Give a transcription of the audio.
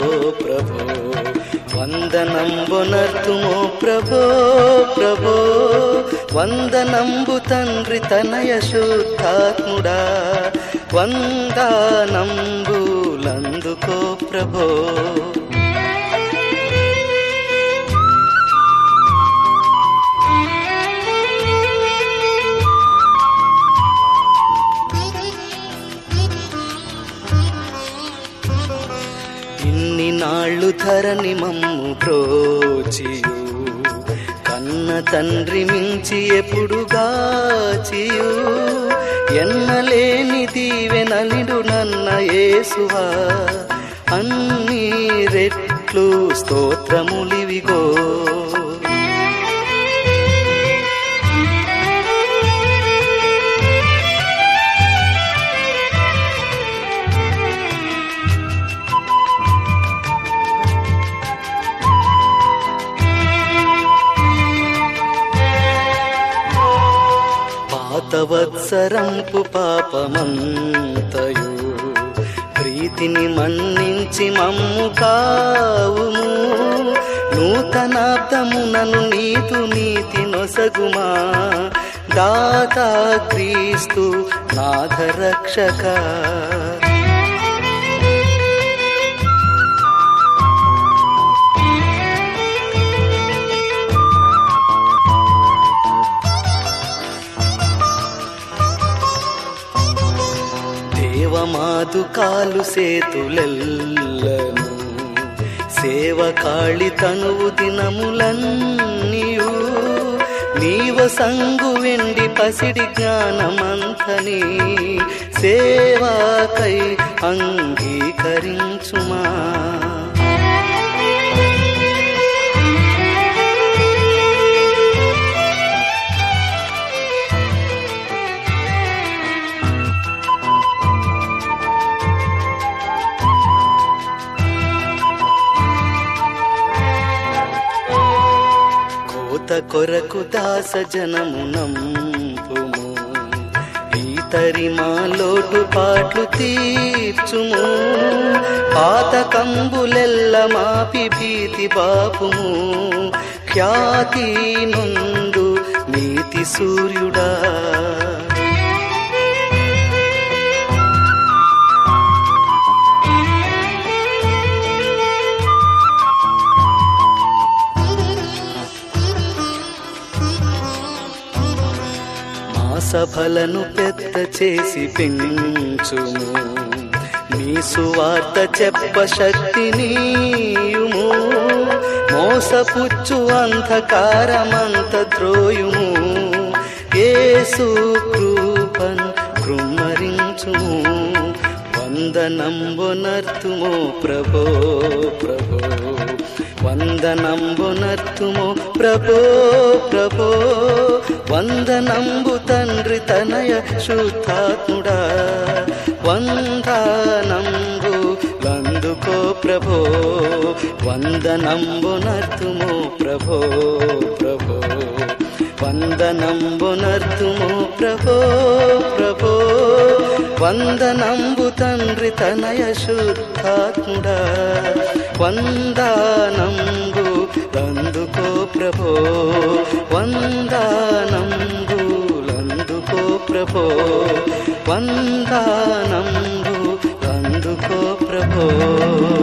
ప్రభో వందనంబునర్తుమో ప్రభో ప్రభో వందనంబు తండ్రి తనయ శుద్ధాత్ముడా వందనంబులందుకో ప్రభో ఇన్ని నాళ్ళు ధరని మమ్ము ప్రోచియు కన్న తండ్రి మించి ఎప్పుడు గాచియు ఎన్నలేని దీవెనలిడు నన్న యేసువా అన్ని రెట్లు స్తోత్రములివిగో పాతవత్సరంపు పాపమంతయు ప్రీతిని మన్నించి మమ్ము కావుము నూతనాబ్దమునను నీతు నీతి నొసగుమా దాతా క్రీస్తు నాథ రక్షక దేవమాదు కాలు సేతులెల్లను సేవ కాళి తనువు దినములన్నీయు నీవ సంగు వెండి పసిడి జ్ఞానమంతని సేవాకై అంగీకరించుమా కోత కొరకు దాస జనమునంపుము ఈతరి మా లోటు పాట్లు తీర్చుము పాత కంబులెల్ల మాపి భీతి బాపుము ఖ్యాతి నుండు నీతి సూర్యుడా మా సభలను పెద్ద చేసి పెంచుము నీ సువార్త చెప్ప శక్తినీయుము మోసపుచ్చు అంధకారమంత ద్రోయుము ఏసు కృపన్ కృమ్మరించుము వందనంబునర్తుమో ప్రభో ప్రభో వందనంబునర్తుమో ప్రభో ప్రభో వందనంబు తండ్రి తనయ శుద్ధాత్ముడా వందనంబు లందుకో ప్రభో వందనంబునర్తుమో ప్రభో ప్రభో వందనంబునర్తుమో ప్రభో ప్రభో వందనంబు తండ్రి తనయ శుద్ధాత్ముడా వందనంబు లందుకో ప్రభో వందనంబు లందుకో ప్రభో వందనంబు లందుకో ప్రభో